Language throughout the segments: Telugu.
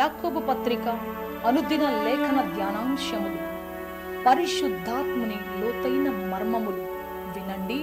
యాకోబు పత్రిక అనుదిన లేఖన ధ్యానాంశములు పరిశుద్ధాత్ముని లోతైన మర్మములు వినండి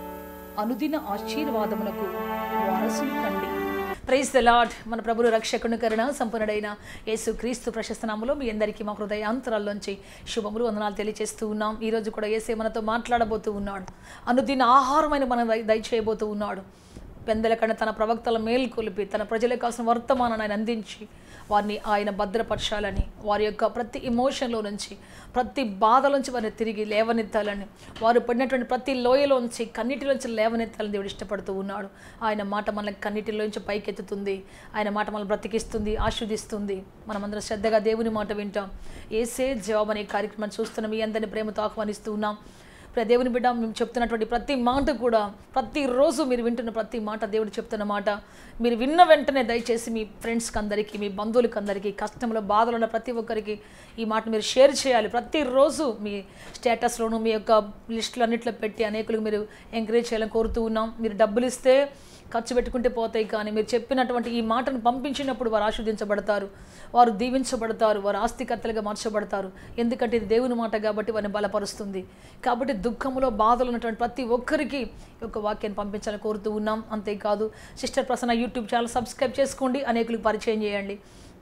అనుదిన ఆశీర్వాదములకు వారసులు కండి ప్రైజ్ ద లాడ్ మన ప్రభులు రక్షకుని కరుణ సంపన్నుడైన యేసు క్రీస్తు ప్రశస్తనాములో మీ అందరికీ మా హృదయాంతరాల్లోంచి శుభములు వందనాలు తెలియజేస్తూ ఉన్నాం ఈరోజు కూడా ఏసే మనతో మాట్లాడబోతూ ఉన్నాడు అనుదిన ఆహారమైన మనం దయ- దయచేయబోతూ ఉన్నాడు పెందల కన్నా తన ప్రవక్తల మేల్కొలిపి తన ప్రజలకు కావాల్సిన వర్తమానాన్ని ఆయన అందించి వారిని ఆయన భద్రపరచాలని వారి యొక్క ప్రతి ఇమోషన్లో నుంచి ప్రతి బాధ నుంచి వారిని తిరిగి లేవనెత్తాలని వారు పడినటువంటి ప్రతి లోయలోంచి కన్నిటిలోంచి లేవనెత్తాలని దేవుడు ఇష్టపడుతూ ఉన్నాడు ఆయన మాట మనల్ని కన్నిటిలోంచి పైకెత్తుతుంది ఆయన మాట మనల్ని బ్రతికిస్తుంది ఆస్వాదిస్తుంది మనమందరం శ్రద్ధగా దేవుని మాట వింటాం ఏసే జవాబు అనే కార్యక్రమాన్ని చూస్తున్న మీ అందరిని ప్రేమతో ఆహ్వానిస్తూ ఉన్నాం ప్ర- దేవుని బిడ్డ మేము చెప్తున్నటువంటి ప్రతి మాట కూడా ప్రతిరోజు మీరు వింటున్న ప్రతి మాట దేవుడు చెప్తున్న మాట మీరు విన్న వెంటనే దయచేసి మీ ఫ్రెండ్స్కి అందరికీ మీ బంధువులకి అందరికీ కష్టంలో బాధలు ఉన్న ప్రతి ఒక్కరికి ఈ మాట మీరు షేర్ చేయాలి ప్రతిరోజు మీ స్టేటస్లోను మీ యొక్క లిస్టులు అన్నిట్లో పెట్టి అనేకులకు మీరు ఎంకరేజ్ చేయాలని కోరుతూ ఉన్నాం మీరు డబ్బులు ఇస్తే ఖర్చు పెట్టుకుంటే పోతాయి కానీ మీరు చెప్పినటువంటి ఈ మాటను పంపించినప్పుడు వారు ఆస్వాదించబడతారు వారు దీవించబడతారు వారు ఆస్తికర్తలుగా మార్చబడతారు ఎందుకంటే ఇది దేవుని మాట కాబట్టి వారిని బలపరుస్తుంది కాబట్టి దుఃఖంలో బాధలు ఉన్నటువంటి ప్రతి ఒక్కరికి ఈ యొక్క వాక్యాన్ని పంపించాలని కోరుతూ ఉన్నాం అంతేకాదు sister Prasanna YouTube channel subscribe చేసుకోండి అనేకులకు పరిచయం చేయండి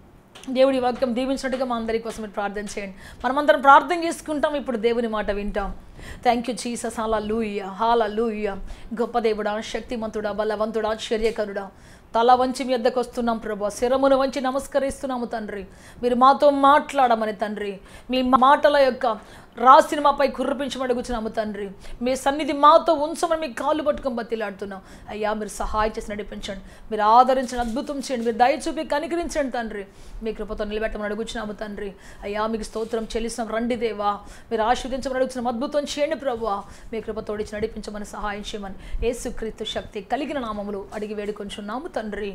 దేవుడి వాక్యం దీవించినట్టుగా మా అందరి కోసం మీరు ప్రార్థన చేయండి మనమందరం ప్రార్థన చేసుకుంటాం ఇప్పుడు దేవుని మాట వింటాం థ్యాంక్ యూ చీసస్ హాలా లూయ హాలా లూయ గొప్ప దేవుడా శక్తిమంతుడా బలవంతుడా ఆశ్చర్యకరుడా తల వంచి మీ వద్దకు వస్తున్నాం ప్రభు శిరమును వంచి నమస్కరిస్తున్నాము తండ్రి మీరు మాతో మాట్లాడమని తండ్రి మీ మాటల యొక్క రాసిన మాపై కుర్రపించమడుగుచున్నాము తండ్రి మీ సన్నిధి మాతో ఉంచమని మీ కాళ్ళు పట్టుకొని బతిలాడుతున్నాం అయ్యా మీరు సహాయం చేసి నడిపించండి మీరు ఆదరించండి అద్భుతం చేయండి మీరు దయ చూపి కనికరించండి తండ్రి మీ కృపతో నిలబెట్టమని అడుగుచున్నాము తండ్రి అయ్యా మీకు స్తోత్రం చెల్లిస్తున్నాం రండి దేవా మీరు ఆశీర్వదించమని అడుగుతున్నాం అద్భుతం చేయండి ప్రభు మీ కృపతో ఇచ్చి నడిపించమని సహాయం చేయమని యేసుక్రీస్తు శక్తి కలిగిన నామములు అడిగి వేడుకొంచున్నాము తండ్రి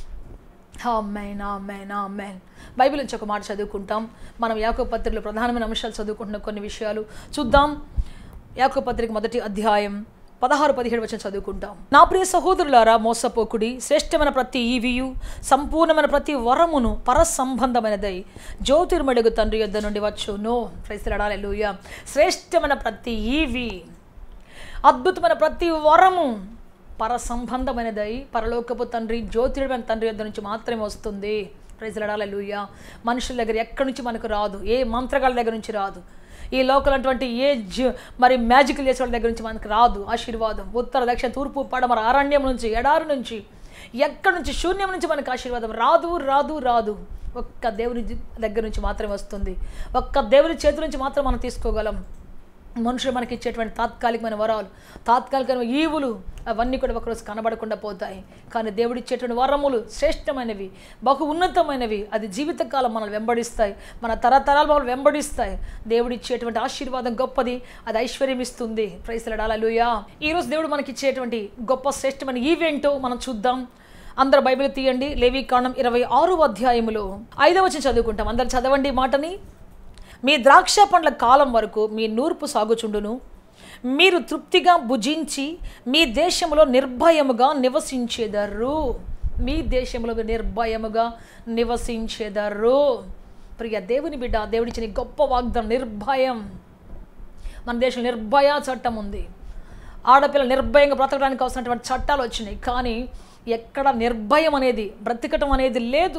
ఆమెన్ ఆమెన్ ఆమెన్ బైబిల్ నుంచి ఒక మాట చదువుకుంటాం మనం యాకో పత్రికలో ప్రధానమైన అంశాలు చదువుకుంటున్న కొన్ని విషయాలు చూద్దాం యాకో పత్రిక మొదటి అధ్యాయం పదహారు పదిహేడు వచ్చిన చదువుకుంటాం నా ప్రియ సహోదరులారా మోసపోకుడి శ్రేష్టమైన ప్రతి ఈవియు సంపూర్ణమైన ప్రతి వరమును పర సంబంధమైనదై జ్యోతిర్మడుగు తండ్రి యొద్ద నుండి వచ్చు నో ప్రైస్తులాడాలి లూయ శ్రేష్టమైన ప్రతి ఈవి అద్భుతమైన ప్రతి వరము పర సంబంధమైనదై పరలోకపు తండ్రి జ్యోతిర్మైన తండ్రి యొద్ద నుంచి మాత్రమే వస్తుంది ప్రజలడాల లూయ మనుషుల దగ్గర ఎక్కడి నుంచి మనకు రాదు ఏ మంత్రగాళ్ళ దగ్గర నుంచి రాదు ఈ లోకల్ అటువంటి ఏ జ- మరి మ్యాజికల్ చేసే వాళ్ళ దగ్గర నుంచి మనకు రాదు ఆశీర్వాదం ఉత్తర దక్షిణ తూర్పు పడమర అరణ్యం నుంచి ఎడారి నుంచి ఎక్కడి నుంచి శూన్యం నుంచి మనకు ఆశీర్వాదం రాదు రాదు రాదు ఒక్క దేవుని జి- దగ్గర నుంచి మాత్రమే వస్తుంది ఒక్క దేవుని చేతి నుంచి మాత్రం మనం తీసుకోగలం మనుషులు మనకి ఇచ్చేటువంటి తాత్కాలికమైన వరాలు తాత్కాలికమైన ఈవులు అవన్నీ కూడా ఒకరోజు కనబడకుండా పోతాయి కానీ దేవుడు ఇచ్చేటువంటి వరములు శ్రేష్టమైనవి బహు ఉన్నతమైనవి అది జీవితకాలం మనల్ని వెంబడిస్తాయి మన తరతరాలు మనల్ని వెంబడిస్తాయి దేవుడు ఇచ్చేటువంటి ఆశీర్వాదం గొప్పది అది ఐశ్వర్యం ఇస్తుంది ప్రైసలడాలలుయా ఈరోజు దేవుడు మనకి ఇచ్చేటువంటి గొప్ప శ్రేష్టమైన ఈవెంటో మనం చూద్దాం అందరు బైబిల్ తీయండి లేవి కాండం ఇరవై ఆరు అధ్యాయములో ఐదవ వచనం చదువుకుంటాం అందరు చదవండి ఈ మాటని మీ ద్రాక్ష పండ్ల కాలం వరకు మీ నూర్పు సాగుచుండును మీరు తృప్తిగా భుజించి మీ దేశంలో నిర్భయముగా నివసించేదరు మీ దేశంలో మీరు నిర్భయముగా నివసించేదరు ప్రియ దేవుని బిడ్డ దేవుడిచ్చిన ఈ గొప్ప వాగ్దానం నిర్భయం మన దేశంలో నిర్భయ చట్టం ఉంది ఆడపిల్ల నిర్భయంగా బ్రతకడానికి అవసరమైనటువంటి చట్టాలు వచ్చినాయి కానీ ఎక్కడ నిర్భయం అనేది బ్రతకటం అనేది లేదు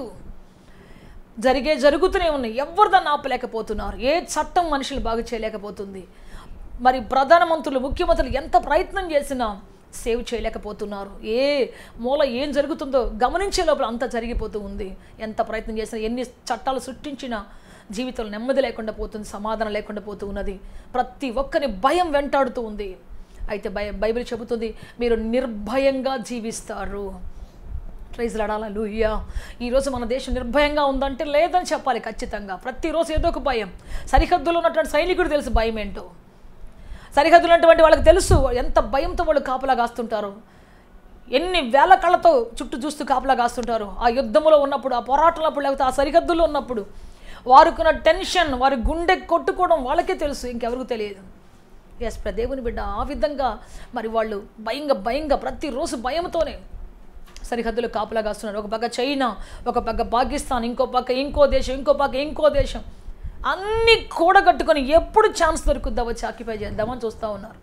జరిగే జరుగుతూనే ఉన్నాయి ఎవరు దాన్ని ఆపలేకపోతున్నారు ఏ చట్టం మనుషులు బాగు చేయలేకపోతుంది మరి ప్రధానమంత్రులు ముఖ్యమంత్రులు ఎంత ప్రయత్నం చేసినా సేవ్ చేయలేకపోతున్నారు ఏ మూల ఏం జరుగుతుందో గమనించే లోపల అంత జరిగిపోతూ ఉంది ఎంత ప్రయత్నం చేసినా ఎన్ని చట్టాలు సృష్టించినా జీవితంలో నెమ్మది లేకుండా పోతుంది సమాధానం లేకుండా పోతూ ఉన్నది ప్రతి ఒక్కరి భయం వెంటాడుతూ ఉంది అయితే బై బైబిల్ చెబుతుంది మీరు నిర్భయంగా జీవిస్తారు ప్రైజ్ లడాల లూయ్యా ఈరోజు మన దేశం నిర్భయంగా ఉందంటే లేదని చెప్పాలి ఖచ్చితంగా ప్రతిరోజు ఏదో ఒక భయం సరిహద్దులో ఉన్నటువంటి సైనికుడు తెలుసు భయం ఏంటో సరిహద్దులు ఉన్నటువంటి వాళ్ళకి తెలుసు ఎంత భయంతో వాళ్ళు కాపలా కాస్తుంటారు ఎన్ని వేల కళ్ళతో చుట్టూ చూస్తూ కాపలా కాస్తుంటారు ఆ యుద్ధంలో ఉన్నప్పుడు ఆ పోరాటంలో లేకపోతే ఆ సరిహద్దుల్లో ఉన్నప్పుడు వారికున్న టెన్షన్ వారి గుండె కొట్టుకోవడం వాళ్ళకే తెలుసు ఇంకెవరికి తెలియదు ఎస్ దేవుని బిడ్డ ఆ విధంగా మరి వాళ్ళు భయంగా భయంగా ప్రతిరోజు భయంతోనే సరిహద్దులు కాపలా కాస్తున్నారు ఒక పక్క చైనా ఒక పక్క పాకిస్తాన్ ఇంకో పక్క ఇంకో దేశం ఇంకో పక్క ఇంకో దేశం అన్నీ కూడగట్టుకొని ఎప్పుడు ఛాన్స్ దొరుకుద్దా వచ్చి ఆక్యుపై చేద్దామని చూస్తూ ఉన్నారు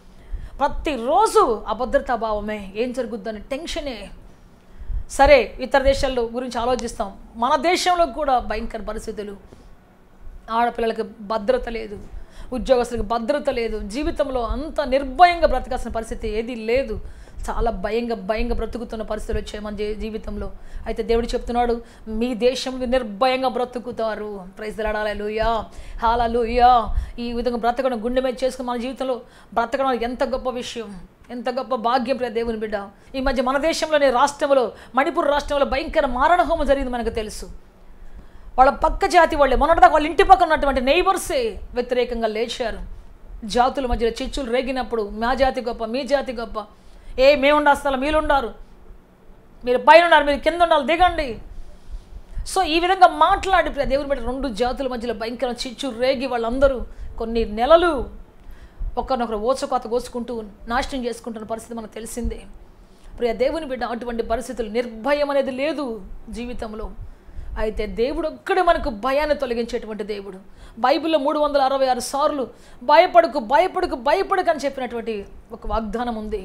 ప్రతిరోజు అభద్రతా భావమే ఏం జరుగుద్దని టెన్షనే సరే ఇతర దేశాల్లో గురించి ఆలోచిస్తాం మన దేశంలో కూడా భయంకర పరిస్థితులు ఆడపిల్లలకి భద్రత లేదు ఉద్యోగస్తులకు భద్రత లేదు జీవితంలో అంత నిర్భయంగా బ్రతకాల్సిన పరిస్థితి ఏది లేదు చాలా భయంగా భయంగా బ్రతుకుతున్న పరిస్థితులు వచ్చాయి మన జీ- జీవితంలో అయితే దేవుడు చెప్తున్నాడు మీ దేశంలో నిర్భయంగా బ్రతుకుతారు ప్రైజ్ లూయా హాలూయా ఈ విధంగా బ్రతకడం గుండె మీద చేసుకుని మన జీవితంలో బ్రతకడం ఎంత గొప్ప విషయం ఎంత గొప్ప భాగ్యం ప్రియ దేవుని బిడ్డ ఈ మధ్య మన దేశంలోని రాష్ట్రంలో మణిపూర్ రాష్ట్రంలో భయంకర మారణ హోమం జరిగింది మనకు తెలుసు వాళ్ళ పక్క జాతి వాళ్ళే మొన్నటిదాకా వాళ్ళ ఇంటి పక్కన ఉన్నటువంటి నైబర్సే వ్యతిరేకంగా లేచారు జాతుల మధ్యలో చిచ్చులు రేగినప్పుడు మా జాతి గొప్ప మీ జాతి గొప్ప ఏ మేము ఉండాలి మీరు ఉండారు మీరు పైన ఉన్నారు మీరు కింద ఉండాలి దిగండి సో ఈ విధంగా మాట్లాడి ప్రియ దేవుని బట్టి రెండు జాతుల మధ్యలో భయంకర చిచ్చు రేగి వాళ్ళందరూ కొన్ని నెలలు ఒకరినొకరు ఓచకోత కోసుకుంటూ నాశనం చేసుకుంటున్న పరిస్థితి మనకు తెలిసిందే ప్రియ దేవుని బిడ్డ అటువంటి పరిస్థితులు నిర్భయం అనేది లేదు జీవితంలో అయితే దేవుడు ఒక్కడే మనకు భయాన్ని తొలగించేటువంటి దేవుడు బైబిల్లో మూడు వందల అరవై ఆరు సార్లు భయపడుకు భయపడుకు భయపడుకు అని చెప్పినటువంటి ఒక వాగ్దానం ఉంది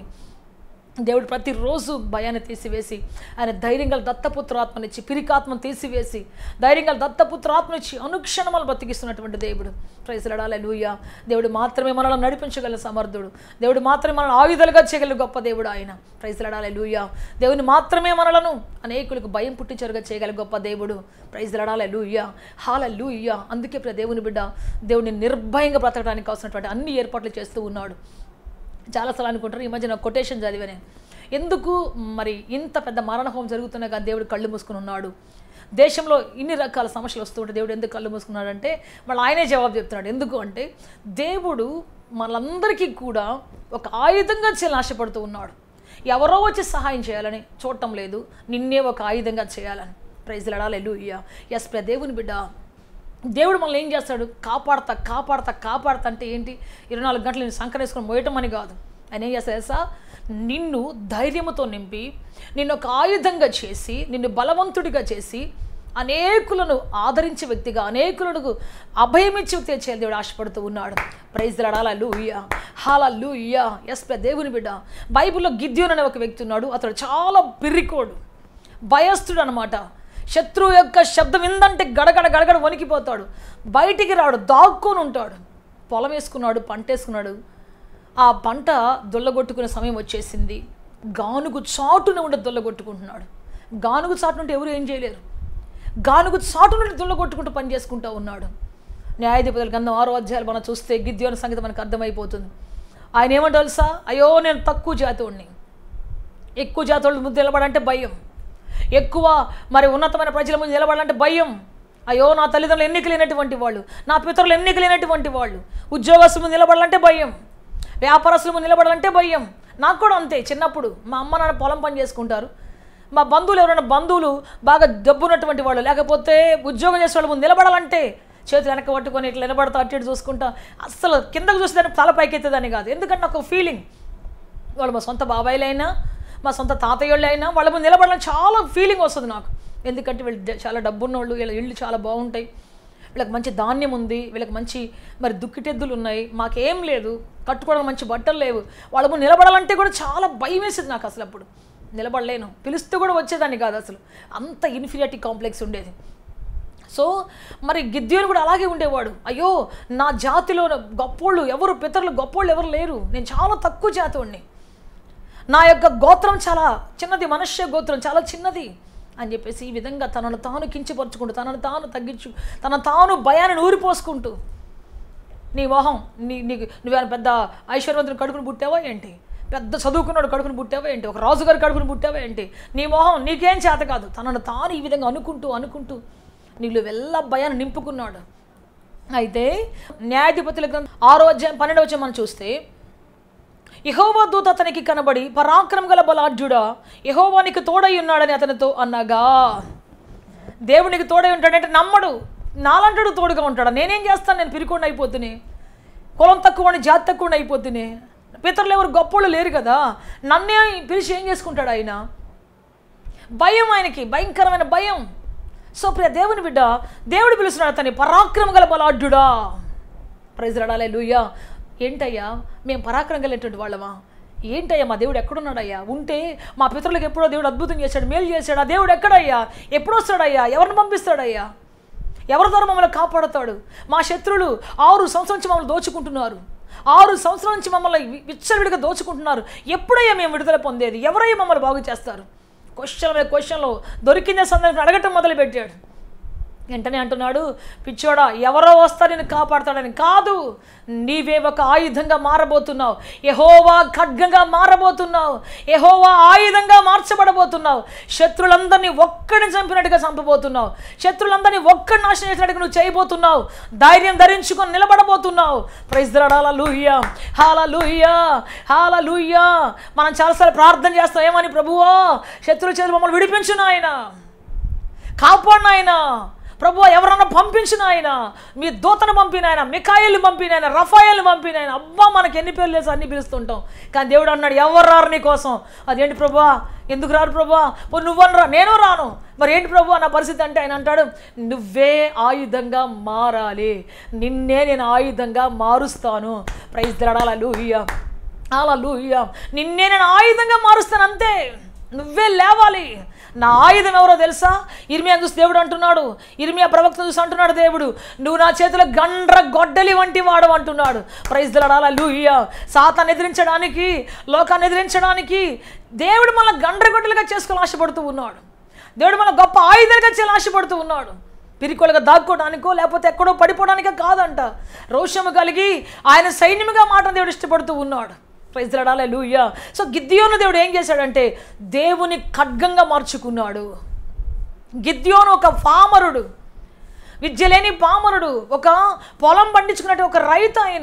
దేవుడు ప్రతిరోజు భయాన్ని తీసివేసి ఆయన ధైర్యంగా దత్తపుత్రాత్మనిచ్చి పిరికాత్మను తీసివేసి ధైర్యంగా దత్తపుత్రాత్మనిచ్చి అనుక్షణములు బతికిస్తున్నటువంటి దేవుడు ప్రైజలడాల లూయ దేవుడు మాత్రమే మనల్ని నడిపించగల సమర్థుడు దేవుడు మాత్రమే మనల్ని ఆయుధాలుగా చేయగల గొప్ప దేవుడు ఆయన ప్రైజలడాల లూయ దేవుని మాత్రమే మనలను అనేకులకు భయం పుట్టించరుగా చేయగల గొప్ప దేవుడు ప్రైజలడాల లూయ హాల లూయ అందుకే ప్రియ దేవుని బిడ్డ దేవుని నిర్భయంగా బ్రతకడానికి కావాల్సినటువంటి అన్ని ఏర్పాట్లు చేస్తూ ఉన్నాడు చాలాసార్లు అనుకుంటారు ఈ మధ్య నాకు కొటేషన్ చదివాను ఎందుకు మరి ఇంత పెద్ద మరణ హోమం జరుగుతున్నా కానీ దేవుడు కళ్ళు మూసుకుని ఉన్నాడు దేశంలో ఇన్ని రకాల సమస్యలు వస్తుంటే దేవుడు ఎందుకు కళ్ళు మూసుకున్నాడంటే మళ్ళీ ఆయనే జవాబు చెప్తున్నాడు ఎందుకు అంటే దేవుడు మనందరికీ కూడా ఒక ఆయుధంగా చేయాలని ఆశపడుతూ ఉన్నాడు ఎవరో వచ్చి సహాయం చేయాలని చూడటం లేదు నిన్నే ఒక ఆయుధంగా చేయాలని ప్రైజ్ లడాలి ఎల్లు ఎస్ ప్ర దేవుని బిడ్డ దేవుడు మనల్ని ఏం చేస్తాడు కాపాడతా కాపాడతా కాపాడతా అంటే ఏంటి ఇరవై నాలుగు గంటలు నేను సంకరేసుకొని మోయటం అని కాదు ఆయన ఏం చేస్తాడు తెలుసా నిన్ను ధైర్యముతో నింపి నిన్ను ఒక ఆయుధంగా చేసి నిన్ను బలవంతుడిగా చేసి అనేకులను ఆదరించే వ్యక్తిగా అనేకులకు అభయమిచ్చే వ్యక్తిగా చేయాలి దేవుడు ఆశపడుతూ ఉన్నాడు ప్రైజ్ లడాల లూయ హాల లూయ ఎస్ ప్ర దేవుని బిడ్డ బైబిల్లో గిద్యోన్ అనే ఒక వ్యక్తి ఉన్నాడు అతడు చాలా పిర్రికోడు భయస్థుడు అనమాట శత్రువు యొక్క శబ్దం ఏందంటే గడగడ గడగడ వణికిపోతాడు బయటికి రాడు దాక్కొని ఉంటాడు పొలం వేసుకున్నాడు పంట వేసుకున్నాడు ఆ పంట దొల్లగొట్టుకునే సమయం వచ్చేసింది గానుగు చాటున ఉండి దొల్లగొట్టుకుంటున్నాడు గానుగు చాటు నుండి ఎవరు ఏం చేయలేరు గానుగు చాటు నుండి దొల్లగొట్టుకుంటూ పని చేసుకుంటూ ఉన్నాడు న్యాయాధిపతుల గంధం ఆరో అధ్యాయాలు మనం చూస్తే గిద్యోని సంగతి మనకు అర్థమైపోతుంది ఆయన ఏమంటే తెలుసా అయ్యో నేను తక్కువ జాతోడిని ఎక్కువ జాతోళ్ళ ముందు నిలబడంటే భయం ఎక్కువ మరి ఉన్నతమైన ప్రజల ముందు నిలబడాలంటే భయం అయ్యో నా తల్లిదండ్రులు ఎన్నిక లేనటువంటి వాళ్ళు నా పితరులు ఎన్నిక లేనటువంటి వాళ్ళు ఉద్యోగస్తుల ముందు నిలబడాలంటే భయం వ్యాపారస్తుల ముందు నిలబడాలంటే భయం నాకు కూడా అంతే చిన్నప్పుడు మా అమ్మ నాన్న పొలం పని చేసుకుంటారు మా బంధువులు ఎవరైనా బంధువులు బాగా డబ్బున్నటువంటి వాళ్ళు లేకపోతే ఉద్యోగం చేసే వాళ్ళ ముందు నిలబడాలంటే చేతులు వెనక పట్టుకొని ఇట్లా నిలబడతా అటు ఇటు చూసుకుంటా అస్సలు కిందకు చూసేదాన్ని తల పైకెత్తేదాన్ని కాదు ఎందుకంటే నాకు ఫీలింగ్ వాళ్ళు మా సొంత బాబాయిలైనా మా సొంత తాతయ్యోళ్ళు అయినా వాళ్ళ ముందు నిలబడాలని చాలా ఫీలింగ్ వస్తుంది నాకు ఎందుకంటే వీళ్ళు డ- చాలా డబ్బున్న వాళ్ళు వీళ్ళ ఇళ్ళు చాలా బాగుంటాయి వీళ్ళకి మంచి ధాన్యం ఉంది వీళ్ళకి మంచి మరి దుక్కిటెద్దులు ఉన్నాయి మాకేం లేదు కట్టుకోవడానికి మంచి బట్టలు లేవు వాళ్ళ ముందు నిలబడాలంటే కూడా చాలా భయం వేసేది నాకు అసలు అప్పుడు నిలబడలేను పిలిస్తే కూడా వచ్చేదాన్ని కాదు అసలు అంత ఇన్ఫీరియారిటీ కాంప్లెక్స్ ఉండేది సో మరి గిద్యోని కూడా అలాగే ఉండేవాడు అయ్యో నా జాతిలో గొప్పోళ్ళు ఎవరు పితరులు గొప్పోళ్ళు ఎవరు లేరు నేను చాలా తక్కువ జాతోడిని నా యొక్క గోత్రం చాలా చిన్నది మనుష్య గోత్రం చాలా చిన్నది అని చెప్పేసి ఈ విధంగా తనను తాను కించపరుచుకుంటూ తనను తాను తగ్గించు తన తాను భయాన్ని ఊరిపోసుకుంటూ నీ మొహం నీ నీకు నువ్వేమైనా పెద్ద ఐశ్వర్యవంతుని కడుపుని పుట్టావా ఏంటి పెద్ద చదువుకున్నాడు కడుపుని పుట్టావా ఏంటి ఒక రాజుగారి కడుపుని పుట్టావా ఏంటి నీ మొహం నీకేం చేత కాదు తనను తాను ఈ విధంగా అనుకుంటూ అనుకుంటూ నీళ్ళు వెళ్ళ భయాన్ని నింపుకున్నాడు అయితే న్యాయాధిపతుల గ్రంథం ఆరో అధ్యాయం పన్నెండవ అధ్యాయం మనం చూస్తే యహోవా దూత అతనికి కనబడి పరాక్రమ గల బలాఢ్యుడా యహోవానికి తోడై ఉన్నాడని అతనితో అన్నగా దేవునికి తోడై ఉంటాడంటే నమ్మడు నాలంటాడు తోడుగా ఉంటాడు నేనేం చేస్తాను నేను పిరికోండి అయిపోతుని కులం తక్కువ జాతి తక్కువ అయిపోతుని పితరులు ఎవరు గొప్పోళ్ళు లేరు కదా నన్నే పిలిచి ఏం చేసుకుంటాడు ఆయన భయం ఆయనకి భయంకరమైన భయం సో ప్రియ దేవుని బిడ్డ దేవుడు పిలుస్తున్నాడు అతన్ని పరాక్రమ గల బలాఢ్యుడా ప్రైజ్ రడాలే లూయా ఏంటయ్యా మేము పరాక్రమం కలిగినటువంటి వాళ్ళమా ఏంటయ్యా మా దేవుడు ఎక్కడున్నాడయ్యా ఉంటే మా పితరులకు ఎప్పుడో దేవుడు అద్భుతం చేశాడు మేలు చేశాడు ఆ దేవుడు ఎక్కడయ్యా ఎప్పుడు వస్తాడయ్యా ఎవరిని పంపిస్తాడయ్యా ఎవరి ద్వారా మమ్మల్ని కాపాడుతాడు మా శత్రువులు ఆరు సంవత్సరం నుంచి మమ్మల్ని దోచుకుంటున్నారు ఆరు సంవత్సరాల నుంచి మమ్మల్ని వి- విచ్చలవిడిగా దోచుకుంటున్నారు ఎప్పుడయ్యా మేము విడుదల పొందేది ఎవరయ్యా మమ్మల్ని బాగు చేస్తారు క్వశ్చన్ మీద క్వశ్చన్లో దొరికిందే సందర్భం అడగటం మొదలుపెట్టాడు వెంటనే అంటున్నాడు పిచ్చోడా ఎవరో వస్తా నేను కాపాడతాడని కాదు నీవే ఒక ఆయుధంగా మారబోతున్నావు యహోవా ఖడ్గంగా మారబోతున్నావు యహోవా ఆయుధంగా మార్చబడబోతున్నావు శత్రులందరినీ ఒక్కడిని చంపినట్టుగా చంపబోతున్నావు శత్రులందరినీ ఒక్కడిని నాశనం చేసినట్టుగా నువ్వు చేయబోతున్నావు ధైర్యం ధరించుకొని నిలబడబోతున్నావు ప్రైజ్ హాల లూయ్యా హాల లూయ్యా హాల లూయ్యా మనం చాలాసార్లు ప్రార్థన చేస్తాం ఏమని ప్రభువా శత్రుల చేతులు మమ్మల్ని విడిపించు నాయనా కాపాడిన ఆయన ప్రభు ఎవరన్నా పంపించిన ఆయన మీ దూతను పంపిన ఆయన మికాయిల్ని పంపిన ఆయన రఫాయిల్ని పంపిన ఆయన అబ్బా మనకి ఎన్ని పేర్లు లేసి అన్ని పిలుస్తుంటాం కానీ దేవుడు అన్నాడు ఎవరు రారు నీ కోసం అదేంటి ప్రభా ఎందుకు రారు ప్రభా ఓ నువ్వనరా నేను రాను మరి ఏంటి ప్రభు నా పరిస్థితి అంటే ఆయన అంటాడు నువ్వే ఆయుధంగా మారాలి నిన్నే నేను ఆయుధంగా మారుస్తాను ప్రైజ్ దడాల లూహియా అలా లూహియా నిన్నే నేను ఆయుధంగా మారుస్తాను అంతే నువ్వే లేవాలి నా ఆయుధం ఎవరో తెలుసా ఇర్మియా చూసి దేవుడు అంటున్నాడు ఇర్మియా ప్రవక్త చూసి అంటున్నాడు దేవుడు నువ్వు నా చేతిలో గండ్ర గొడ్డలి వంటి వాడు అంటున్నాడు ప్రైజ్ దడాల లూహియా సాతాన్ని ఎదిరించడానికి లోకాన్ని ఎదిరించడానికి దేవుడు మన గండ్ర గొడ్డలుగా చేసుకొని ఆశపడుతూ ఉన్నాడు దేవుడు మన గొప్ప ఆయుధాలుగా చేయాలని ఆశపడుతూ ఉన్నాడు పిరికోలుగా దాక్కోవడానికో లేకపోతే ఎక్కడో పడిపోవడానికో కాదంట రోషము కలిగి ఆయన సైన్యముగా మాట దేవుడు ఇష్టపడుతూ ఉన్నాడు ప్రైజ్ రడాలే లూయ్యా సో గిద్దియోను దేవుడు ఏం చేశాడంటే దేవుని ఖడ్గంగా మార్చుకున్నాడు గిద్యోను ఒక పామరుడు విద్య లేని పామరుడు ఒక పొలం పండించుకున్నట్టు ఒక రైతు ఆయన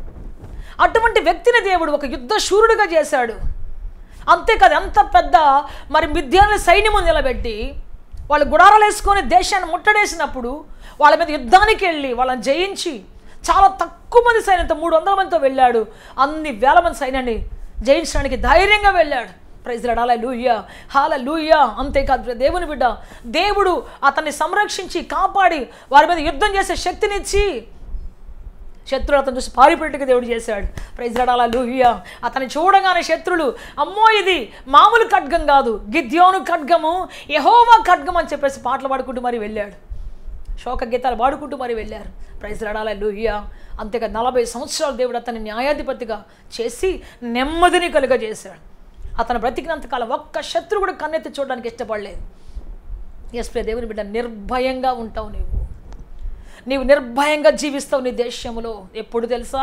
అటువంటి వ్యక్తిని దేవుడు ఒక యుద్ధ శూరుడిగా చేశాడు అంతేకాదు ఎంత పెద్ద మరి మిథ్యాన్ని సైన్యము నిలబెట్టి వాళ్ళు గుడారాలు వేసుకొని దేశాన్ని ముట్టడేసినప్పుడు వాళ్ళ మీద యుద్ధానికి వెళ్ళి వాళ్ళని జయించి చాలా తక్కువ మంది సైన్యంతో మూడు వందల మందితో వెళ్ళాడు అన్ని వేల మంది సైన్యాన్ని జయించడానికి ధైర్యంగా వెళ్ళాడు ప్రైజ్ రడాల లూయ్యా హాల లూయ్యా అంతేకాదు ప్రియ దేవుని బిడ్డ దేవుడు అతన్ని సంరక్షించి కాపాడి వారి మీద యుద్ధం చేసే శక్తినిచ్చి శత్రులు అతను చూసి పారిపోయేట్టుగా దేవుడు చేశాడు ప్రైజ్ రడాల లూహియా అతన్ని చూడగానే శత్రులు అమ్మో ఇది మామూలు ఖడ్గం కాదు గిద్యోను ఖడ్గము యహోవా ఖడ్గం అని చెప్పేసి పాటలు పాడుకుంటూ మరి వెళ్ళాడు శోక గీతాలు పాడుకుంటూ మరి వెళ్ళారు ప్రైజ్ రడాల లూహియా అంతేగా నలభై సంవత్సరాలు దేవుడు అతన్ని న్యాయాధిపతిగా చేసి నెమ్మదిని కలుగజేశాడు అతను బ్రతికినంతకాలం ఒక్క శత్రువు కూడా కన్నెత్తి చూడడానికి ఇష్టపడలేదు ఎస్ ప్రియ దేవుని బిడ్డ నిర్భయంగా ఉంటావు నీవు నీవు నిర్భయంగా జీవిస్తావు నీ దేశంలో ఎప్పుడు తెలుసా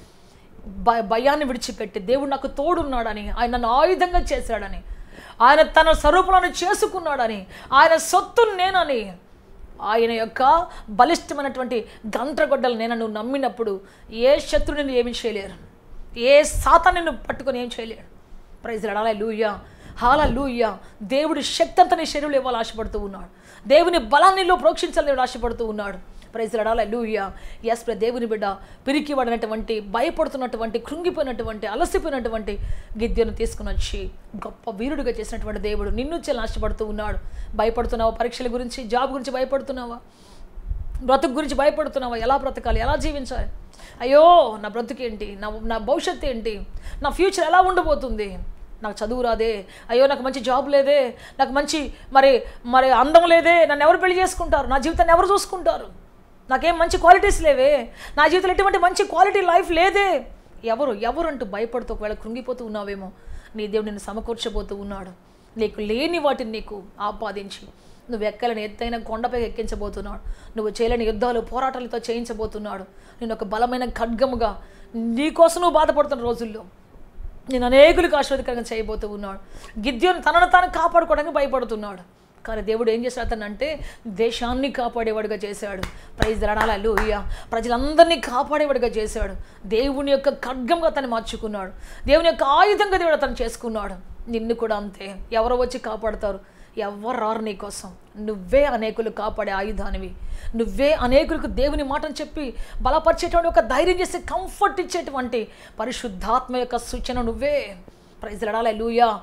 భ భయాన్ని విడిచిపెట్టి దేవుడు నాకు తోడున్నాడని ఆయన నన్ను ఆయుధంగా చేశాడని ఆయన తన స్వరూపంలో చేసుకున్నాడని ఆయన సొత్తు నేనని ఆయన యొక్క బలిష్టమైనటువంటి గంట్రగొడ్డలు నేను నువ్వు నమ్మినప్పుడు ఏ శత్రుని ఏమి చేయలేరు ఏ సాతాన్ని నువ్వు పట్టుకొని ఏం చేయలేడు ప్రైజ్ అడాల లూయ్యా హాల లూయ్యా దేవుడి శక్తి అంతా నీ శరీరంలో ఇవ్వాలి ఆశపడుతూ ఉన్నాడు దేవుని బలాన్ని నీలో ప్రోక్షించాలని దేవుడు ఆశపడుతూ ఉన్నాడు ప్రైజ్ అడాల లూయ్యా ఎస్ ప్ర దేవుని బిడ్డ పిరికి పడినటువంటి భయపడుతున్నటువంటి కృంగిపోయినటువంటి అలసిపోయినటువంటి గిద్యను తీసుకుని వచ్చి గొప్ప వీరుడిగా చేసినటువంటి దేవుడు నిన్ను చాలా ఆశపడుతూ ఉన్నాడు భయపడుతున్నావా పరీక్షల గురించి జాబ్ గురించి భయపడుతున్నావా బ్రతుకు గురించి భయపడుతున్నావా ఎలా బ్రతకాలి ఎలా జీవించాలి అయ్యో నా బ్రతుకేంటి నా నా భవిష్యత్తు ఏంటి నా ఫ్యూచర్ ఎలా ఉండబోతుంది నాకు చదువు రాదే అయ్యో నాకు మంచి జాబ్ లేదే నాకు మంచి మరి మరి అందం లేదే నన్ను ఎవరు పెళ్లి చేసుకుంటారు నా జీవితాన్ని ఎవరు చూసుకుంటారు నాకేం మంచి క్వాలిటీస్ లేవే నా జీవితంలో ఎటువంటి మంచి క్వాలిటీ లైఫ్ లేదే ఎవరు ఎవరు అంటూ భయపడుతూ ఒకవేళ కృంగిపోతూ ఉన్నావేమో నీ దేవుడు నిన్ను సమకూర్చబోతూ ఉన్నాడు నీకు లేని వాటిని నీకు ఆపాదించి నువ్వు ఎక్కలేని ఎత్తైన కొండపై ఎక్కించబోతున్నాడు నువ్వు చేయలేని యుద్ధాలు పోరాటాలతో చేయించబోతున్నాడు నేను ఒక బలమైన ఖడ్గముగా నీకోసం నువ్వు బాధపడుతున్న రోజుల్లో నేను అనేకులకు ఆశీర్వదకరంగా చేయబోతూ ఉన్నాడు గిద్యోని తనను తాను కాపాడుకోవడానికి భయపడుతున్నాడు కానీ దేవుడు ఏం చేశాడు అతను అంటే దేశాన్ని కాపాడేవాడుగా చేశాడు ప్రైజ్ దడాల లూయ ప్రజలందరినీ కాపాడేవాడుగా చేశాడు దేవుని యొక్క ఖడ్గంగా అతన్ని మార్చుకున్నాడు దేవుని యొక్క ఆయుధంగా దేవుడు అతను చేసుకున్నాడు నిన్ను కూడా అంతే ఎవరో వచ్చి కాపాడతారు ఎవరు రారు నీ కోసం నువ్వే అనేకులు కాపాడే ఆయుధానివి నువ్వే అనేకులకు దేవుని మాటను చెప్పి బలపరిచేటువంటి ఒక ధైర్యం చేసి కంఫర్ట్ ఇచ్చేటువంటి పరిశుద్ధాత్మ యొక్క సూచన నువ్వే ప్రైజ్ లడాలే లూయా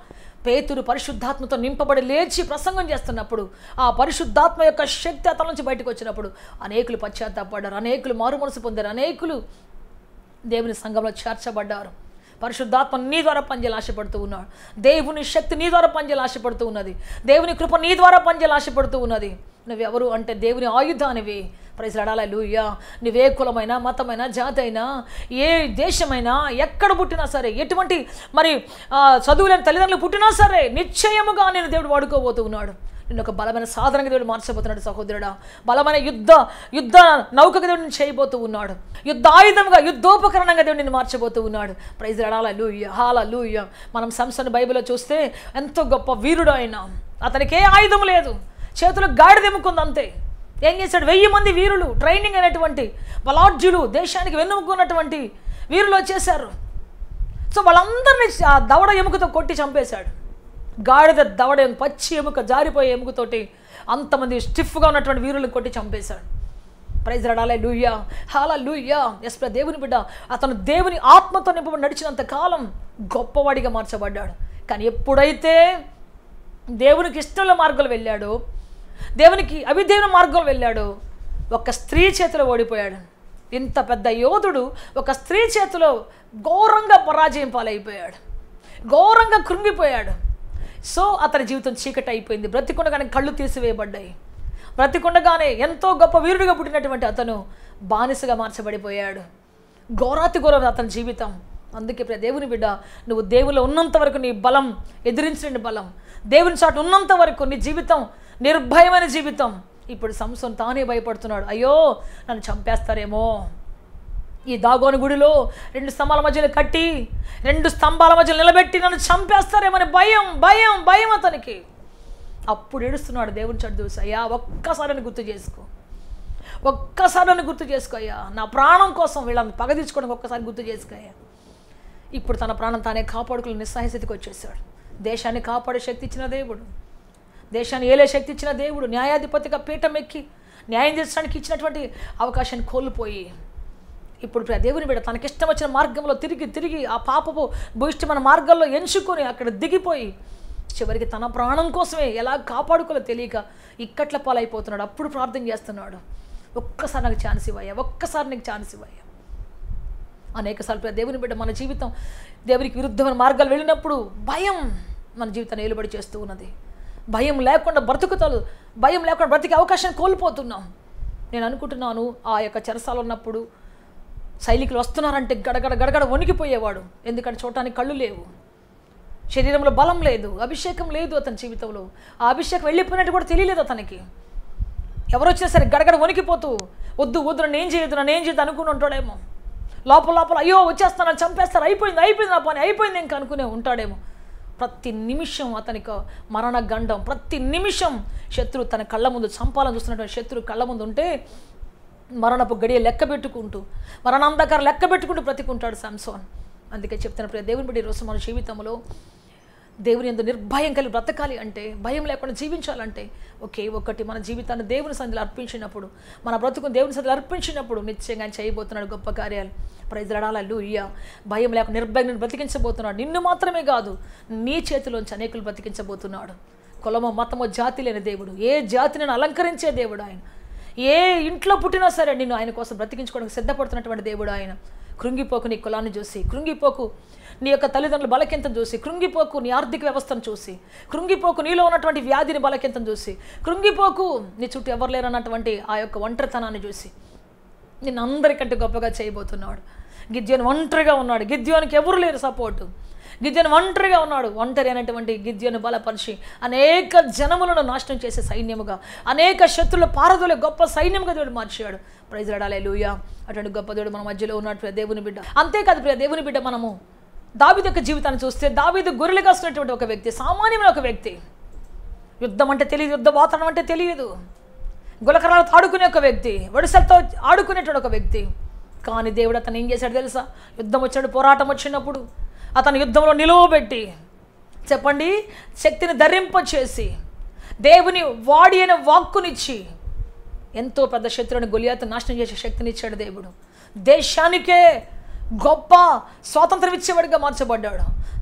పేతురు పరిశుద్ధాత్మతో నింపబడి లేచి ప్రసంగం చేస్తున్నప్పుడు ఆ పరిశుద్ధాత్మ యొక్క శక్తి అతని నుంచి బయటకు వచ్చినప్పుడు అనేకులు పశ్చాత్తాపడ్డారు అనేకులు మారు మనసు పొందారు అనేకులు దేవుని సంఘంలో చేర్చబడ్డారు పరిశుద్ధాత్మ నీ ద్వారా పనిచేయాలి ఆశపడుతూ ఉన్నాడు దేవుని శక్తి నీ ద్వారా పనిచేయాలి ఆశపడుతూ ఉన్నది దేవుని కృప నీ ద్వారా పనిచేయాలి ఆశపడుతూ ఉన్నది నువ్వెవరు అంటే దేవుని ఆయుధానివి ప్రజలాడాలి లూయ్యా నువ్వే కులమైనా మతమైనా జాతి అయినా ఏ దేశమైనా ఎక్కడ పుట్టినా సరే ఎటువంటి మరి ఆ, చదువులేని తల్లిదండ్రులు పుట్టినా సరే నిశ్చయముగా నేను దేవుడు వాడుకోబోతూ ఉన్నాడు నిన్ను ఒక బలమైన సాధనగా దేవుడు మార్చబోతున్నాడు సహోదరుడా బలమైన యుద్ధ యుద్ధ నౌకగా దేవుడు నిన్ను చేయబోతూ ఉన్నాడు యుద్ధ ఆయుధంగా యుద్ధోపకరణంగా దేవుడు నిన్ను మార్చబోతూ ఉన్నాడు ప్రైజ్ రడాల లూయ హాల లూయ మనం సంస్థను బైబిల్లో చూస్తే ఎంతో గొప్ప వీరుడు ఆయన అతనికి ఏ ఆయుధం లేదు చేతులు గాడిదెమ్ముకుంది అంతే ఏం చేశాడు వెయ్యి మంది వీరులు ట్రైనింగ్ అయినటువంటి బలాఢ్యులు దేశానికి వెన్నుముకున్నటువంటి వీరులు వచ్చేసారు సో వాళ్ళందరినీ ఆ దవడ ఎముకతో కొట్టి చంపేశాడు గాడిద దవడ ఎముక, పచ్చి ఎముక జారిపోయే ఎముకతోటి అంతమంది స్టిఫ్గా ఉన్నటువంటి వీరులను కొట్టి చంపేశాడు ప్రైజ్ రడాలే లూయ్యా హాలా లూయ్యా ఎస్ ప్ర దేవుని బిడ్డ అతను దేవుని ఆత్మతో నింపబడి నడిచినంత కాలం గొప్పవాడిగా మార్చబడ్డాడు కానీ ఎప్పుడైతే దేవునికి ఇష్టంలో మార్గాలు వెళ్ళాడో దేవునికి అవిధేయుల మార్గంలో వెళ్ళాడో ఒక స్త్రీ చేతిలో ఓడిపోయాడు ఇంత పెద్ద యోధుడు ఒక స్త్రీ చేతిలో ఘోరంగా పరాజయం పాలైపోయాడు ఘోరంగా కృంగిపోయాడు సో అతని జీవితం చీకటి అయిపోయింది బ్రతికుండగానే కళ్ళు తీసివేయబడ్డాయి బ్రతికుండగానే ఎంతో గొప్ప వీరుడిగా పుట్టినటువంటి అతను బానిసగా మార్చబడిపోయాడు ఘోరాతి ఘోరం అతని జీవితం అందుకే ప్రియ దేవుని బిడ్డ నువ్వు దేవులో ఉన్నంత వరకు నీ బలం ఎదిరించిన బలం దేవుని చాటు ఉన్నంత వరకు నీ జీవితం నిర్భయమైన జీవితం ఇప్పుడు సంసం తానే భయపడుతున్నాడు అయ్యో నన్ను చంపేస్తారేమో ఈ దాగోని గుడిలో రెండు స్తంభాల మధ్యలో కట్టి రెండు స్తంభాల మధ్యలో నిలబెట్టి నన్ను చంపేస్తారేమని భయం భయం భయం అతనికి అప్పుడు ఏడుస్తున్నాడు దేవుని చాటు చూసి అయ్యా ఒక్కసారి గుర్తు చేసుకో ఒక్కసారి నన్ను గుర్తు చేసుకో అయ్యా నా ప్రాణం కోసం వీళ్ళని పగ తీర్చుకోవడానికి ఒక్కసారి గుర్తు చేసుకో అయ్యా ఇప్పుడు తన ప్రాణం తానే కాపాడుకుని నిస్సహాయ స్థితికి వచ్చేసాడు దేశాన్ని కాపాడే శక్తి ఇచ్చిన దేవుడు దేశాన్ని ఏలే శక్తి ఇచ్చిన దేవుడు న్యాయాధిపతిగా పీఠం ఎక్కి న్యాయం తీర్చడానికి ఇచ్చినటువంటి అవకాశాన్ని కోల్పోయి ఇప్పుడు ప్రియ దేవుని బిడ్డ తనకిష్టం వచ్చిన మార్గంలో తిరిగి తిరిగి ఆ పాపపు భూయిష్టమైన మార్గంలో ఎంచుకొని అక్కడ దిగిపోయి చివరికి తన ప్రాణం కోసమే ఎలా కాపాడుకోలో తెలియక ఇక్కట్ల పాలైపోతున్నాడు అప్పుడు ప్రార్థన చేస్తున్నాడు ఒక్కసారి నాకు ఛాన్స్ ఇవ్వయ్యా ఒక్కసారి నీకు ఛాన్స్ ఇవ్వయ్యా అనేకసార్లు ప్రియ దేవుని బిడ్డ మన జీవితం దేవునికి విరుద్ధమైన మార్గాలు వెళ్ళినప్పుడు భయం మన జీవితాన్ని ఏలుబడి చేస్తూ ఉన్నది భయం లేకుండా బ్రతుకుతాలు భయం లేకుండా బ్రతికే అవకాశాన్ని కోల్పోతున్నాం నేను అనుకుంటున్నాను ఆ యొక్క చెరసాలు ఉన్నప్పుడు సైనికులు వస్తున్నారంటే గడగడ గడగడ వణికిపోయేవాడు ఎందుకంటే చూడటానికి కళ్ళు లేవు శరీరంలో బలం లేదు అభిషేకం లేదు అతని జీవితంలో ఆ అభిషేకం వెళ్ళిపోయినట్టు కూడా తెలియలేదు అతనికి ఎవరు వచ్చినా సరే గడగడ వణికిపోతూ వద్దు వద్దు నన్ను ఏం చేయొద్దు నన్ను ఏం చేయొద్దు అనుకుని ఉంటాడేమో లోపల లోపల అయ్యో వచ్చేస్తానని చంపేస్తారు అయిపోయింది అయిపోయింది నా పని అయిపోయింది ఇంకా అనుకునే ఉంటాడేమో ప్రతి నిమిషం అతనికి మరణ గండం ప్రతి నిమిషం శత్రువు తన కళ్ళ ముందు చంపాలని చూస్తున్నటువంటి శత్రువు కళ్ళ ముందు ఉంటే మరణపు గడియ లెక్క పెట్టుకుంటూ మరణాంధకార లెక్క పెట్టుకుంటూ బ్రతికుంటాడు సామ్సోన్ అందుకే చెప్తున్న ప్రియ దేవుని బట్టి ఈరోజు మన జీవితంలో దేవుని ఎందు నిర్భయం కలిగి బ్రతకాలి అంటే భయం లేకుండా జీవించాలంటే ఒకే ఒక్కటి మన జీవితాన్ని దేవుని సంధిలో అర్పించినప్పుడు మన బ్రతుకుని దేవుని సంధిలో అర్పించినప్పుడు నిశ్చయంగా ఆయన చేయబోతున్నాడు గొప్ప కార్యాలు ప్రజలడాలు ఇయ్య భయం లేకుండా నిర్భయం బ్రతికించబోతున్నాడు నిన్ను మాత్రమే కాదు నీ చేతిలోంచి అనేకులు బ్రతికించబోతున్నాడు కులమో మతమో జాతి లేని దేవుడు ఏ జాతిని అలంకరించే దేవుడు ఆయన ఏ ఇంట్లో పుట్టినా సరే నిన్ను ఆయన కోసం బ్రతికించుకోవడానికి సిద్ధపడుతున్నటువంటి దేవుడు ఆయన కృంగిపోకు నీ కులాన్ని చూసి కృంగిపోకు నీ యొక్క తల్లిదండ్రుల బలకెంతం చూసి కృంగిపోకు నీ ఆర్థిక వ్యవస్థను చూసి కృంగిపోకు నీలో ఉన్నటువంటి వ్యాధిని బలకెంతం చూసి కృంగిపోకు నీ చుట్టూ ఎవరు లేరన్నటువంటి ఆ యొక్క ఒంటరితనాన్ని చూసి నిన్ను అందరికంటే గొప్పగా చేయబోతున్నాడు గిద్యోని ఒంటరిగా ఉన్నాడు గిద్యోనికి ఎవరు లేరు సపోర్టు గిద్యోని ఒంటరిగా ఉన్నాడు ఒంటరి అయినటువంటి గిద్యోని బలపరిచి అనేక జనములను నాశనం చేసే సైన్యముగా అనేక శత్రుల పారదులే గొప్ప సైన్యముగా దేవుడు మార్చాడు ప్రైజ్ రడాలే లూయా అటువంటి గొప్ప దేవుడు మన మధ్యలో ఉన్నాడు ప్రియ దేవుని బిడ్డ అంతేకాదు ప్రియ దేవుని బిడ్డ మనము దావీదు యొక్క జీవితాన్ని చూస్తే దావీదు గొర్రెలు కాసుకున్నటువంటి ఒక వ్యక్తి సామాన్యమైన ఒక వ్యక్తి యుద్ధం అంటే తెలియదు యుద్ధ వాతావరణం అంటే తెలియదు గులకరాలతో ఆడుకునే ఒక వ్యక్తి ఒడిసలతో ఆడుకునేటువంటి ఒక వ్యక్తి కానీ దేవుడు అతను ఏం చేశాడు తెలుసా యుద్ధం వచ్చాడు పోరాటం వచ్చినప్పుడు అతను యుద్ధంలో నిలువబెట్టి చెప్పండి శక్తిని ధరింపచేసి దేవుని వాడి అయిన వాక్కునిచ్చి ఎంతో పెద్ద శత్రువుని గొలియాత నాశనం చేసే శక్తిని ఇచ్చాడు దేవుడు దేశానికే గొప్ప స్వాతంత్రం ఇచ్చేవాడిగా మార్చబడ్డాడు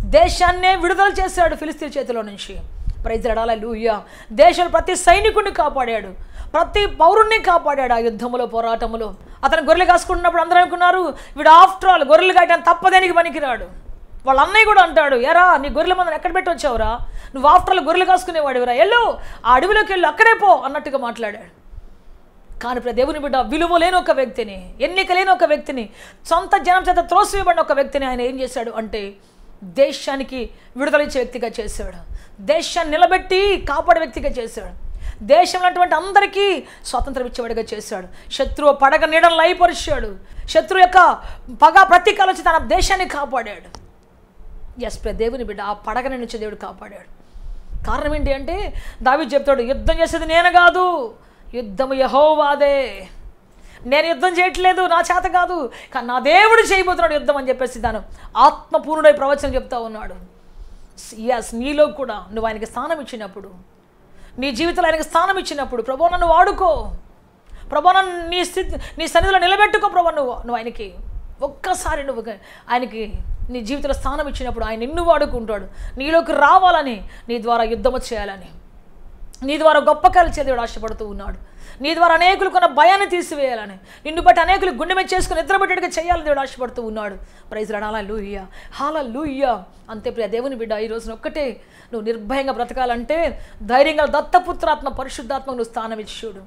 దేశాన్నే విడుదల చేశాడు ఫిలిస్తీన్ చేతిలో నుంచి ప్రైజ్రడాల లూయ దేశంలో ప్రతి సైనికుడిని కాపాడాడు ప్రతి పౌరుణ్ణి కాపాడాడు ఆ యుద్ధములో పోరాటములో అతను గొర్రెలు కాసుకుంటున్నప్పుడు అందరూ అనుకున్నారు వీడు ఆఫ్టర్ ఆల్ గొర్రెలు కాయటానికి తప్పదేనికి పనికిరాడు వాళ్ళ అన్నయ్య కూడా అంటాడు ఎరా నీ గొర్రెల మందని ఎక్కడ పెట్టి వచ్చావురా నువ్వు ఆఫ్టర్ ఆల్ గొర్రెలు కాసుకునేవాడివిరా ఎల్లు ఆ అడవిలోకి వెళ్ళు అక్కడే పో అన్నట్టుగా మాట్లాడాడు కానీ ఇప్పుడు దేవుని బిడ్డ విలువ లేని ఒక వ్యక్తిని ఎన్నిక లేని ఒక వ్యక్తిని సొంత జనం చేత త్రోసివేయబడిన ఒక వ్యక్తిని ఆయన ఏం చేశాడు అంటే దేశానికి విడుదలిచ్చే వ్యక్తిగా చేశాడు దేశాన్ని నిలబెట్టి కాపాడే వ్యక్తిగా చేశాడు దేశంలో అటువంటి అందరికీ స్వాతంత్రం ఇచ్చేవాడిగా చేశాడు శత్రువు పడగ నీడను లయపరిచాడు శత్రువు యొక్క పగ ప్రతీకాలు వచ్చి తన దేశాన్ని కాపాడాడు ఎస్ ప్ర దేవుని బిడ్డ ఆ పడగని నుంచి దేవుడు కాపాడాడు కారణం ఏంటి అంటే దావి చెప్తాడు యుద్ధం చేసేది నేను కాదు యుద్ధము యహోవాదే నేను యుద్ధం చేయట్లేదు నా చేత కాదు కానీ నా దేవుడు చేయబోతున్నాడు యుద్ధం అని చెప్పేసి దాను ఆత్మపూర్ణుడై ప్రవచనం చెప్తా ఉన్నాడు ఎస్ నీలో కూడా నువ్వు ఆయనకి స్థానం ఇచ్చినప్పుడు నీ జీవితంలో ఆయనకి స్థానం ఇచ్చినప్పుడు ప్రభు నన్ను వాడుకో ప్రభు నన్ను నీ స్థితి నీ సన్నిధిలో నిలబెట్టుకో ప్రభు నువ్వు నువ్వు ఆయనకి ఒక్కసారి నువ్వు ఆయనకి నీ జీవితంలో స్థానం ఇచ్చినప్పుడు ఆయన నిన్ను వాడుకుంటాడు నీలోకి రావాలని నీ ద్వారా యుద్ధము చేయాలని నీ ద్వారా గొప్ప కార్యాలు చేయ దేవుడు ఆశపడుతూ ఉన్నాడు నీ ద్వారా అనేకులు కొన్న భయాన్ని తీసివేయాలని నిన్ను బట్టి అనేకులు గుండె మీద చేసుకుని నిద్రపెట్టేట్టుగా చేయాలని దేవుడు ఆశపడుతూ ఉన్నాడు ప్రైజ్ రడాలా లూయ్య హాల లూయ్య అంతే ప్రియ దేవుని బిడ్డ ఈ రోజున ఒక్కటే నువ్వు నిర్భయంగా బ్రతకాలంటే ధైర్యంగా దత్తపుత్రాత్మ పరిశుద్ధాత్మకు నువ్వు స్థానం ఇచ్చి చూడు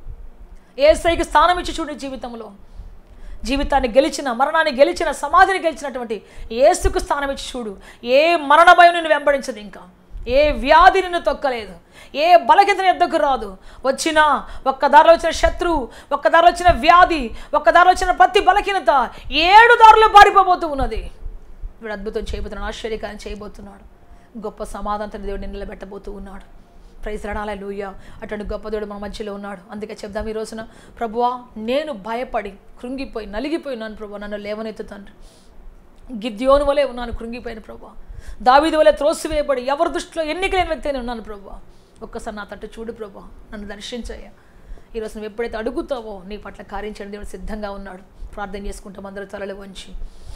ఏసైకి స్థానం ఇచ్చి చూడు నీ జీవితంలో జీవితాన్ని గెలిచిన మరణాన్ని గెలిచిన సమాధిని గెలిచినటువంటి ఏసుకు స్థానం ఇచ్చి చూడు ఏ మరణ భయం నిన్ను వెంబడించదు ఇంకా ఏ వ్యాధి నిన్ను తొక్కలేదు ఏ బలహీనత నీ ఎద్దకు రాదు వచ్చిన ఒక్క దారిలో వచ్చిన శత్రువు ఒక్క దారిలో వచ్చిన వ్యాధి ఒక్క దారిలో వచ్చిన ప్రతి బలహీనత ఏడు దారిలో పారిపోబోతూ ఉన్నది వీడు అద్భుతం చేయబోతున్నాడు ఆశ్చర్యకారం చేయబోతున్నాడు గొప్ప సమాధానంతో దేవుడు నిలబెట్టబోతూ ఉన్నాడు ప్రైజ్ రణాల లూయ అటువంటి గొప్ప దేవుడు మన మధ్యలో ఉన్నాడు అందుకే చెప్దాం ఈ రోజున ప్రభువా నేను భయపడి కృంగిపోయి నలిగిపోయి ఉన్నాను ప్రభు నన్ను లేవనెత్తు తండ్రి గిద్యోను వలె ఉన్నాను కృంగిపోయిన ప్రభు దావీదు వలె త్రోసివేయబడి ఎవరి దృష్టిలో ఎన్నికలేని వ్యక్తి అయినా ఉన్నాను ప్రభు ఒక్కసారి నా తట్టు చూడు ప్రభు నన్ను దర్శించయ్యా ఈరోజు నువ్వు ఎప్పుడైతే అడుగుతావో నీ పట్ల కార్యించడం దేవుడు సిద్ధంగా ఉన్నాడు ప్రార్థన చేసుకుంటాం అందరూ తలలు వంచి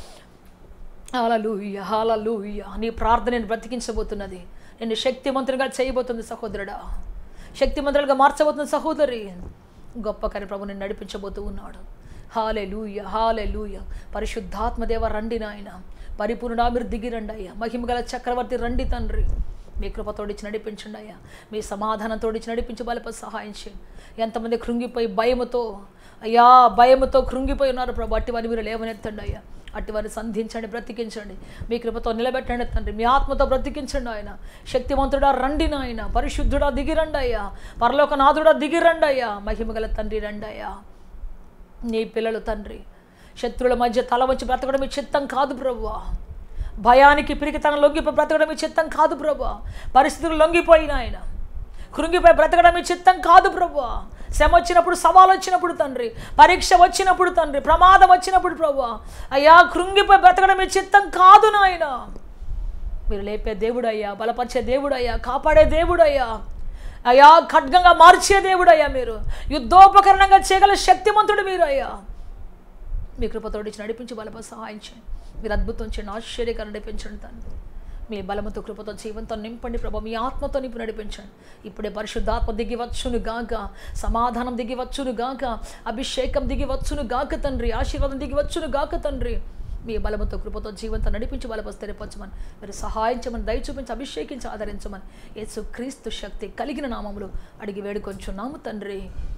హాలూయ హాలూయ నీ ప్రార్థన నేను బ్రతికించబోతున్నది నిన్ను శక్తిమంతునిగా చేయబోతుంది సహోదరుడా శక్తిమంతులుగా మార్చబోతుంది సహోదరి గొప్ప కని ప్రభు నేను నడిపించబోతూ ఉన్నాడు హాలే లూయ హాలే లూయ పరిశుద్ధాత్మదేవ రండి నాయన పరిపూర్ణుడా మీరు దిగి రండి అయ్యా మహిమగల చక్రవర్తి రండి తండ్రి మీ కృపతోడిచ్చి నడిపించండి అయ్యా మీ సమాధానంతోడిచ్చి నడిపించి బలప సహాయం చేయండి ఎంతమంది కృంగిపోయి భయముతో అయ్యా భయముతో కృంగిపోయి ఉన్నారు ప్రభు అట్టి వారిని మీరు లేవనెత్తండి అయ్యా అట్టి వారిని సంధించండి బ్రతికించండి మీ కృపతో నిలబెట్టండి తండ్రి మీ ఆత్మతో బ్రతికించండి ఆయన శక్తివంతుడా రండి నాయన పరిశుద్ధుడా దిగిరండి అయ్యా పరలోకనాథుడా దిగిరండి అయ్యా మహిమగల తండ్రి రండి అయ్యా నీ పిల్లలు తండ్రి శత్రువుల మధ్య తల వచ్చి బ్రతకడం మీ చిత్తం కాదు ప్రభువా భయానికి పిరికితనం లొంగిపోయి బ్రతకడం మీ చిత్తం కాదు ప్రభు పరిస్థితులు లొంగిపోయిన ఆయన కృంగిపోయి బ్రతకడం మీ చిత్తం కాదు ప్రభు శ్రమ వచ్చినప్పుడు సవాలు వచ్చినప్పుడు తండ్రి పరీక్ష వచ్చినప్పుడు తండ్రి ప్రమాదం వచ్చినప్పుడు ప్రభు అయ్యా కృంగిపోయి బ్రతకడం మీ చిత్తం కాదు నాయన మీరు లేపే దేవుడయ్యా బలపరిచే దేవుడయ్యా కాపాడే దేవుడయ్యా అయ్యా ఖడ్గంగా మార్చే దేవుడయ్యా మీరు యుద్ధోపకరణంగా చేయగల శక్తిమంతుడు మీరు అయ్యా మీ కృపతోడిచి నడిపించి బలప సహాయం చేయండి మీరు అద్భుతం చేయండి ఆశ్చర్యకరం నడిపించండి తండ్రి మీ బలముతో కృపతో జీవంతో నింపండి ప్రభు మీ ఆత్మతో నింపు నడిపించండి ఇప్పుడే పరిశుద్ధాత్మ దిగి వచ్చును గాక సమాధానం దిగి వచ్చును గాక అభిషేకం దిగి వచ్చును గాక తండ్రి ఆశీర్వాదం దిగి వచ్చును గాక తండ్రి మీ బలముతో కృపతో జీవంతో నడిపించి బలప స్థిరపరచమని మీరు సహాయం చేయమని దయ చూపించి అభిషేకించి ఆదరించమని యేసు క్రీస్తు శక్తి కలిగిన నామములు అడిగి వేడుకొంచున్నాము తండ్రి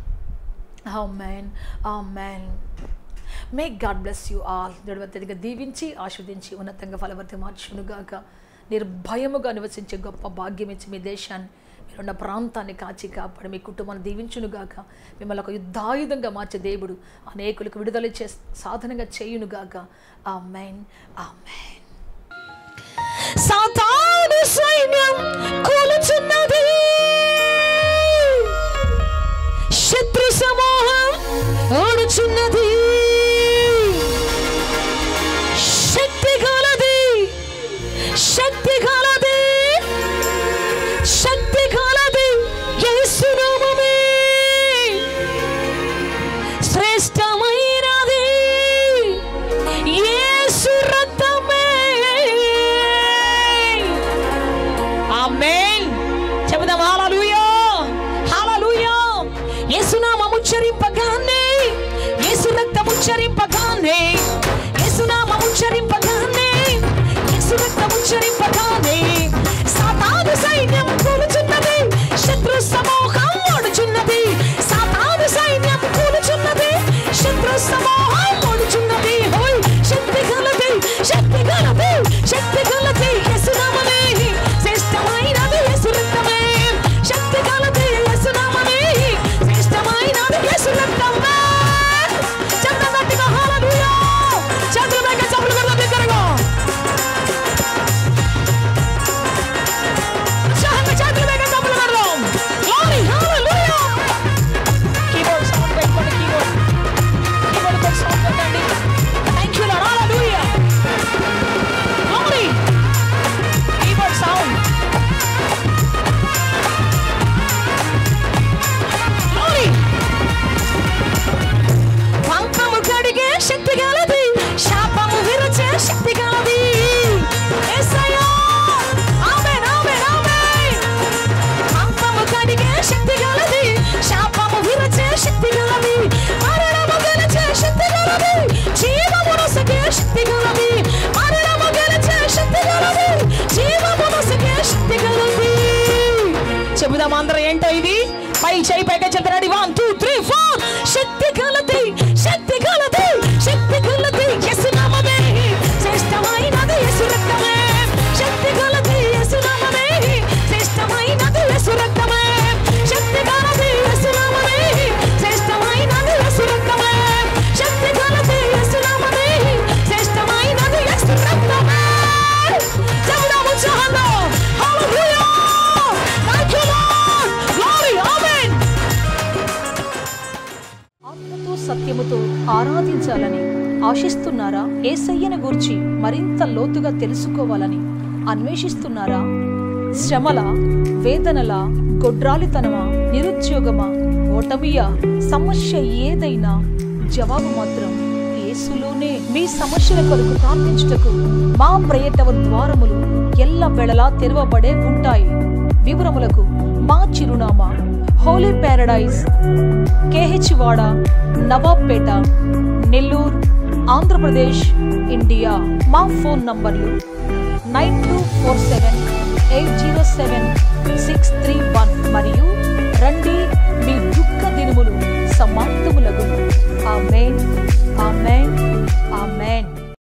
మ్యాన్ ఆ మ్యాన్ may God bless you all దేవుడిగా దీవించి ఆస్వాదించి ఉన్నతంగా ఫలవర్తి మార్చునుగాక నిర్భయముగా నివసించే గొప్ప భాగ్యం ఇచ్చి మీ దేశాన్ని మీరున్న ప్రాంతాన్ని కాచి కాపాడి మీ కుటుంబాన్ని దీవించునుగాక మిమ్మల్ని ఒక యుద్ధాయుధంగా మార్చే దేవుడు అనేకులకు విడుదల చే సాధనంగా చేయునుగాక ఆ మైన్ ఆ మైన్ సాతాను సైన్యం కూలుచున్నది శత్రు సమూహం ఓడుచున్నది శక్తి కలది శక్తి కలది శక్తి కలది యేసునామమే శ్రేష్టమైనది యేసు రక్తమే ఉచ్చరింపగానే యేసునామం ఉచ్చరింపగానే యేసు రక్తం ఉచ్చరింపగానే సాతాను సైన్యం కూలుచున్నది శత్రు సమూహం ఓడుచున్నది సాతాను సైన్యం కూలుచున్నది శత్రు సమూహం ఓడుచున్నది హోయ్ శక్తి గలది శక్తి గలది శక్తి గలది యేసునామమే శ్రేష్టమైనది యేసు రక్తమే శక్తి గలది యేసునామమే శ్రేష్టమైనది యేసు రక్తమే చంద్ర గట్టిగా హల్లెలూయా చంద్ర దగ్గర చప్పులు కొడదాం బిగ్గరగా ఉత్సాహంగా చేతులు వేగం చప్పులు కొడదాం గ్లోరీ హల్లెలూయా కీబోర్డ్ సౌండ్ పెట్టుకోండి కీబోర్డ్ కీబోర్డ్ తో సౌండ్ పెట్టండి థ్యాంక్ యూ లార్డ్ హల్లెలూయా గ్లోరీ కీబోర్డ్ సౌండ్ గ్లోరీ పాపము కడిగే శక్తి గలది శాపము విరచే శక్తి గలది యేసయ్యా ఆమేన్ ఆమేన్ ఆమేన్ పాపము కడిగే శక్తి గలది శాపము విరచే శక్తి గలది మరణము గెలిచే శక్తి గలది జీవము నొసగే శక్తి గలది మరణము గెలిచే శక్తి గలది జీవము నొసగే శక్తి గలది చెబుదాం అందరం ఏంటో ఇది పై చేయి పైకి చెప్తాడు వన్ టూ త్రీ ఫోర్ శక్తి కలది శక్తి కలది శక్తి కలది యేసు నామమే శ్రేష్టమైనది యేసు రక్తమే శక్తి కలది యేసు నామమే శ్రేష్టమైనది యేసు రక్తమే శక్తి కలది యేసు నామమే శ్రేష్టమైనది యేసు రక్తమే శక్తి కలది యేసు నామమే శ్రేష్టమైనది యేసు రక్తమే చెబుదాం ఉత్సాహంగా హల్లెలూయా థాంక్ యూ లార్డ్ గ్లోరీ ఆమేన్ ఆత్మతో సత్యముతో ఆరాధించాలని ఆశిస్తున్నారా ఏసయ్యను గూర్చి మరింత లోతుగా తెలుసుకోవాలని అన్వేషిస్తున్నారా శ్రమల వేదనల గొడ్రాలితనమా నిరుద్యోగమా ఓటమియా సమస్య ఏదైనా జవాబు మాత్రం యేసులోనే మీ సమస్యల కొరకు ప్రార్థించుటకు మా ప్రయత్న ద్వారములు ఎల్ల వేళలా తెరవబడే ఉంటాయి వివరములకు మా చిరునామా Holi paradise KH Wada Nawabpeta Nellore Andhra Pradesh India మా ఫోన్ నంబర్లు nine two four seven eight zero seven